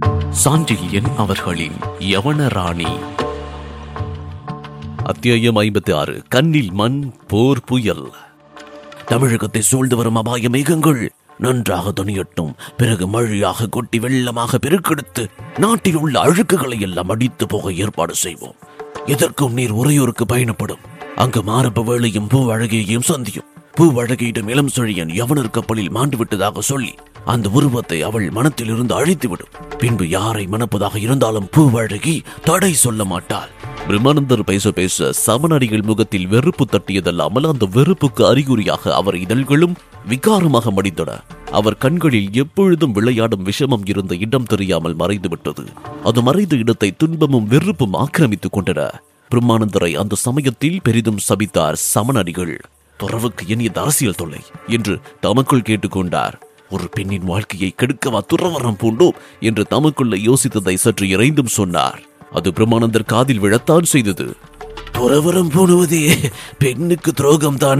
சாண்டில்யன் அவர்களின் யவனராணி அத்தியாயம் ஐம்பத்தி ஆறு கண்ணில் மண் போர் புயல் தமிழகத்தை சூழ்ந்து வரும் அபாய மேகங்கள் நன்றாக துணியட்டும் பிறகு மழையாக கொட்டி வெள்ளமாக பெருக்கெடுத்து நாட்டில் உள்ள அழுக்குகளை எல்லாம் அடித்து போக ஏற்பாடு செய்வோம் எதற்கும் நீர் உறையூருக்கு பயணப்படும் அங்கு மாரப்ப வேளையும் பூவழகியையும் சந்தியும் பூவழகியிடம் இளம் செழியன் யவனர் கப்பலில் மாண்டு விட்டதாக சொல்லி அந்த உருவத்தை அவள் மனத்தில் இருந்து அழித்துவிடும் பின்பு யாரை மணப்பதாக இருந்தாலும் பூவழகி தடை சொல்ல மாட்டாள் பிரம்மானந்தர் பேச பேச சமணடிகள் முகத்தில் வெறுப்பு தட்டியதல்லாமல் அந்த வெறுப்புக்கு அறிகுறியாக அவர் இதழ்களும் விகாரமாக மடிந்தன அவர் கண்களில் எப்பொழுதும் விளையாடும் விஷமம் இருந்த இடம் தெரியாமல் மறைந்துவிட்டது அது மறைந்த இடத்தை துன்பமும் வெறுப்பும் ஆக்கிரமித்துக் கொண்டன பிரம்மானந்தரை அந்த சமயத்தில் பெரிதும் சபித்தார் சமணடிகள் துறவுக்கு இனியது அரசியல் தொல்லை என்று தமக்குள் கேட்டுக்கொண்டார் ஒரு பெண்ணின் வாழ்க்கையை கெடுக்கவா துறவரம் பூண்டோம் என்று தமக்குள்ள யோசித்ததை சற்று இறைந்தும் சொன்னார் அது பிரம்மானந்தர் காதில் விழத்தான் செய்தது துறவரம் பூணுவதே பெண்ணுக்கு துரோகம் தான்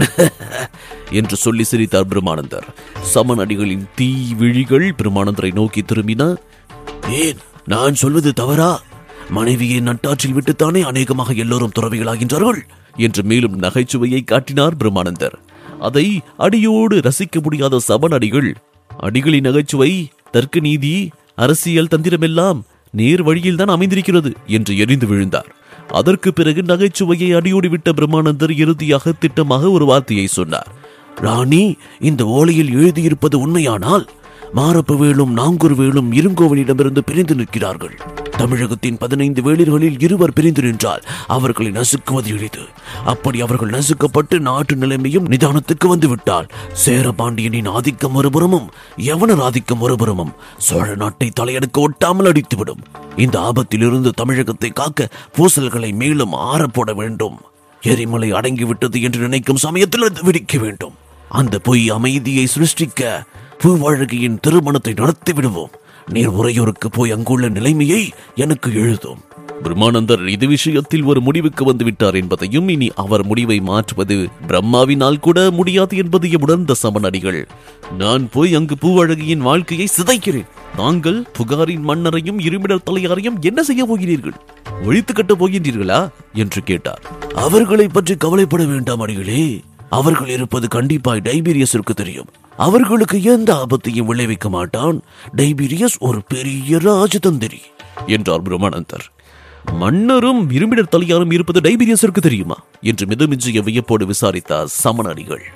என்று சொல்லி சிரித்தார் பிரம்மானந்தர் சமநடிகளின் தீ விழிகள் பிரம்மானந்தரை நோக்கி திரும்பின ஏன் நான் சொல்வது தவறா மனைவியை நட்டாற்றில் விட்டுத்தானே அநேகமாக எல்லோரும் துறவிகளாகின்றார்கள் என்று மேலும் நகைச்சுவையை காட்டினார் பிரம்மானந்தர் அதை அடியோடு ரசிக்க முடியாத சமநடிகள் அடிகளின் நகைச்சுவை தர்க்க நீதி அரசியல் தந்திரமெல்லாம் நேர் வழியில்தான் அமைந்திருக்கிறது என்று எரிந்து விழுந்தார் அதற்கு பிறகு நகைச்சுவையை அடியோடி விட்ட பிரம்மானந்தர் இறுதியாக திட்டமாக ஒரு வார்த்தையை சொன்னார் ராணி இந்த ஓலையில் எழுதியிருப்பது உண்மையானால் மாரப்ப வேலும் நாங்கூர் வேலும் இருங்கோவலிடமிருந்து பிரிந்து நிற்கிறார்கள் தமிழகத்தின் பதினைந்து வேளிர்களில் இருவர் பிரிந்து நின்றால் அவர்களை நசுக்குவது எளிது அப்படி அவர்கள் நசுக்கப்பட்டு நாட்டு நிலைமையும் நிதானத்துக்கு வந்து விட்டால் சேரபாண்டியனின் ஆதிக்கம் ஒருபுறமும் யவனர் ஆதிக்கம் ஒருபுறமும் சோழ நாட்டை தலையெடுக்க ஒட்டாமல் அடித்துவிடும் இந்த ஆபத்திலிருந்து தமிழகத்தை காக்க பூசல்களை மேலும் ஆறப்போட வேண்டும் எரிமலை அடங்கிவிட்டது என்று நினைக்கும் சமயத்தில் அது வெடிக்க வேண்டும் அந்த பொய் அமைதியை சிருஷ்டிக்க பூவாழகியின் திருமணத்தை நடத்தி விடுவோம் நீர் உறையூருக்கு போய் அங்குள்ள நிலைமையை எனக்கு எழுதும் பிரம்மானந்தர் இது விஷயத்தில் ஒரு முடிவுக்கு வந்து விட்டார் என்பதையும் இனி அவர் முடிவை மாற்றுவது பிரம்மாவினால் கூட முடியாது என்பதையும் உணர்ந்த சமநடிகள் நான் போய் அங்கு பூவழகியின் வாழ்க்கையை சிதைக்கிறேன் நாங்கள் புகாரின் மன்னரையும் இருமிடர் தலையாரையும் என்ன செய்ய போகிறீர்கள் ஒழித்து கட்டப் போகின்றீர்களா என்று கேட்டார் அவர்களை பற்றி கவலைப்பட வேண்டாம் அடிகளே அவர்கள் இருப்பது கண்டிப்பாய் டைபீரியஸிற்கு தெரியும் அவர்களுக்கு எந்த ஆபத்தையும் விளைவிக்க மாட்டான் டைபீரியஸ் ஒரு பெரிய ராஜதந்திரி என்றார் பிரம்மானந்தர் மன்னரும் இருமிடர் தலையாரும் இருப்பது டைபீரியஸிற்கு தெரியுமா என்று மிதமிஞ்சிய வியப்போடு விசாரித்தார் சமணடிகள்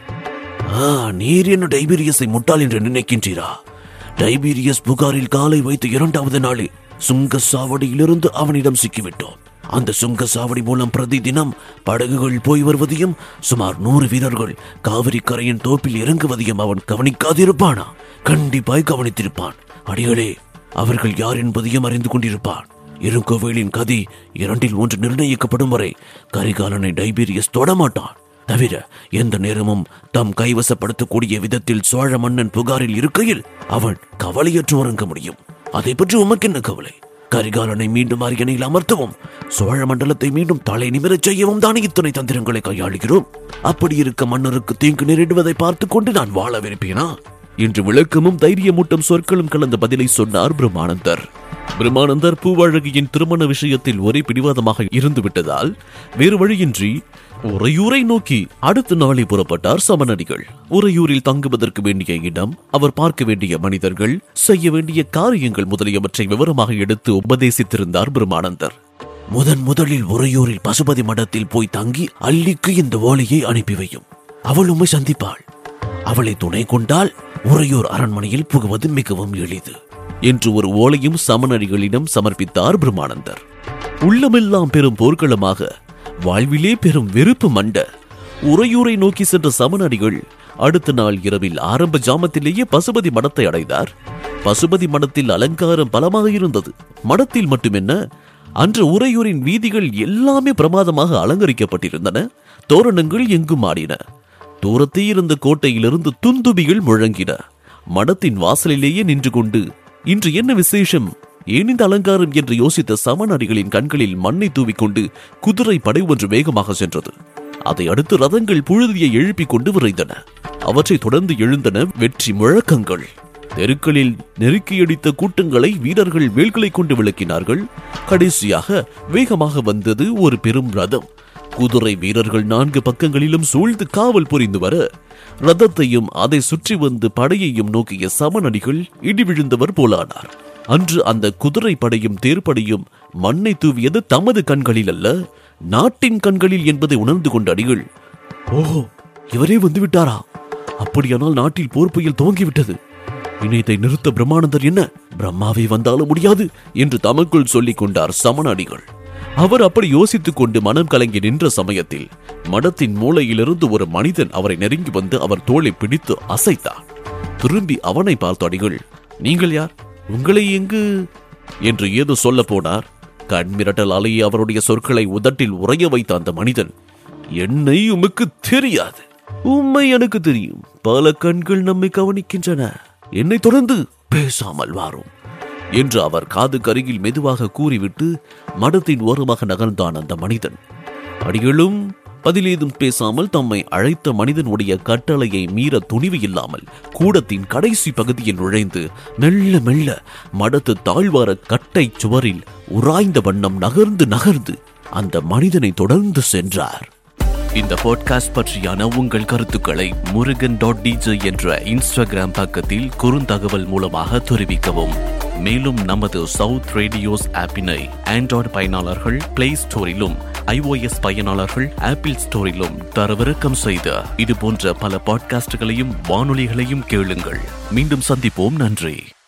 ஆ நீர் என்ன டைபீரியஸை முட்டாள் என்று நினைக்கின்றீரா டைபீரியஸ் புகாரில் காலை வைத்து இரண்டாவது நாளில் சுங்க சாவடியிலிருந்து அவனிடம் சிக்கிவிட்டோம் அந்த சுங்க சாவடி மூலம் பிரதி தினம் படகுகள் போய் வருவதையும் சுமார் நூறு வீரர்கள் காவிரி கரையின் தோப்பில் இறங்குவதையும் அவன் கவனிக்காதிருப்பானா கண்டிப்பாய் கவனித்திருப்பான் அடிகளே அவர்கள் யார் என்பதையும் அறிந்து கொண்டிருப்பான் இருங்கோவேலின் கதி இரண்டில் ஒன்று நிர்ணயிக்கப்படும் வரை கரிகாலனை டைபீரியஸ் தொடமாட்டான் தவிர எந்த நேரமும் தம் கைவசப்படுத்தக்கூடிய விதத்தில் சோழ மன்னன் புகாரில் இருக்கையில் அவன் கவலையற்று உறங்க முடியும் அதை பற்றி உமக்கு என்ன கவலை கரிகாலனை மீண்டும் அரியணையில் அமர்த்தவும் சோழ மண்டலத்தை மீண்டும் தலை நிமிரச் செய்யவும் தானே இத்தனை தந்திரங்களை கையாளுகிறோம் அப்படி இருக்க மன்னருக்கு தீங்கு நேரிடுவதை பார்த்து கொண்டு நான் வாழ விரும்பினா என்று விளக்கமும் தைரியமூட்டும் சொற்களும் கலந்த பதிலை சொன்னார் பிரம்மானந்தர் பிரம்மானந்தர் பூவழகியின் திருமண விஷயத்தில் ஒரே பிடிவாதமாக இருந்து விட்டதால் வேறு வழியின்றி உறையூரை நோக்கி அடுத்த நாளை புறப்பட்டார் சமணடிகள் உறையூரில் தங்குவதற்கு வேண்டிய இடம் அவர் பார்க்க வேண்டிய மனிதர்கள் செய்ய வேண்டிய காரியங்கள் முதலியவற்றை விவரமாக எடுத்து உபதேசித்திருந்தார் பிரம்மானந்தர் முதன் முதலில் உறையூரில் பசுபதி மடத்தில் போய் தங்கி அள்ளிக்கு இந்த ஓலையை அனுப்பி வையும் அவள் உம்மை சந்திப்பாள் அவளை துணை கொண்டால் உறையூர் அரண்மனையில் புகுவது மிகவும் எளிது என்று ஒரு ஓலையும் சமணடிகளிடம் சமர்ப்பித்தார் பிரம்மானந்தர் உள்ளமெல்லாம் பெரும் போர்க்களமாக வாழ்விலே பெரும் வெறுப்பு மண்ட உறையூரை நோக்கி சென்ற சமணடிகள் அடுத்த நாள் இரவில் ஆரம்ப ஜாமத்திலேயே பசுபதி மடத்தை அடைந்தார் பசுபதி மடத்தில் அலங்காரம் பலமாக இருந்தது மடத்தில் மட்டுமென்ன அன்று உறையூரின் வீதிகள் எல்லாமே பிரமாதமாக அலங்கரிக்கப்பட்டிருந்தன தோரணங்கள் எங்கும் ஆடின தூரத்தே இருந்த கோட்டையிலிருந்து துந்துபிகள் முழங்கின மடத்தின் வாசலிலேயே நின்று கொண்டு இன்று என்ன விசேஷம் ஏன் இந்த அலங்காரம் என்று யோசித்த சமணடிகளின் கண்களில் மண்ணை தூவிக்கொண்டு குதிரை படை ஒன்று வேகமாக சென்றது அதை அடுத்து ரதங்கள் புழுதியை எழுப்பிக் கொண்டு விரைந்தன அவற்றை தொடர்ந்து எழுந்தன வெற்றி முழக்கங்கள் தெருக்களில் நெருக்கியடித்த கூட்டங்களை வீரர்கள் வேல்களை கொண்டு விளக்கினார்கள் கடைசியாக வேகமாக வந்தது ஒரு பெரும் ரதம் குதிரை வீரர்கள் நான்கு பக்கங்களிலும் சூழ்ந்து காவல் புரிந்து வர ரதத்தையும் அதை சுற்றி வந்து படையையும் நோக்கிய சமநடிகள் இடி விழுந்தவர் போலானார் அன்று அந்த குதிரை படையும் தேர்ப்படையும் மண்ணை தூவியது தமது கண்களில் அல்ல நாட்டின் கண்களில் என்பதை உணர்ந்து கொண்ட அடிகள் ஓஹோ இவரே வந்து விட்டாரா அப்படியானால் நாட்டில் போர் புயல் துவங்கிவிட்டது இணையத்தை நிறுத்த பிரம்மானந்தர் என்ன பிரம்மாவை வந்தாலும் முடியாது என்று தமக்குள் சொல்லிக் கொண்டார் சமணடிகள் அவர் அப்படி யோசித்துக் கொண்டு மனம் கலங்கி நின்ற சமயத்தில் மடத்தின் மூலையிலிருந்து ஒரு மனிதன் அவரை நெருங்கி வந்து அவர் தோளை பிடித்து அசைத்தார் திரும்பி அவனை பார்த்த அடிகள் நீங்கள் யார் உங்களை எங்கு என்று ஏதோ சொல்ல போனார் கண்மிரட்டலாலேயே அவருடைய சொற்களை உதட்டில் உறைய வைத்த அந்த மனிதன் என்னை உமக்கு தெரியாது உண்மை எனக்கு தெரியும் பல கண்கள் நம்மை கவனிக்கின்றன என்னை தொடர்ந்து பேசாமல் வாரும் என்று அவர் காது கருகில் மெதுவாக கூறிவிட்டு மடத்தின் ஓரமாக நகர்ந்தான் அந்த மனிதன் அடிகளும் பதிலேதும் பேசாமல் தம்மை அழைத்த மனிதனுடைய கட்டளையை மீற துணிவு இல்லாமல் கூடத்தின் கடைசி பகுதியில் நுழைந்து மெல்ல மெல்ல மடத்து தாழ்வார கட்டை சுவரில் உராய்ந்த வண்ணம் நகர்ந்து நகர்ந்து அந்த மனிதனை தொடர்ந்து சென்றார் இந்த பாட்காஸ்ட் பற்றியான உங்கள் கருத்துக்களை முருகன் டாட் டிஜே என்ற இன்ஸ்டாகிராம் பக்கத்தில் குறுந்தகவல் மூலமாக தெரிவிக்கவும் மேலும் நமது சவுத் ரேடியோஸ் ஆப்பினை ஆண்ட்ராய்டு பயனாளர்கள் பிளே ஸ்டோரிலும் ஐஓஎஸ் பயனாளர்கள் ஆப்பிள் ஸ்டோரிலும் தரவிறக்கம் செய்த இது போன்ற பல பாட்காஸ்டுகளையும் வானொலிகளையும் கேளுங்கள் மீண்டும் சந்திப்போம் நன்றி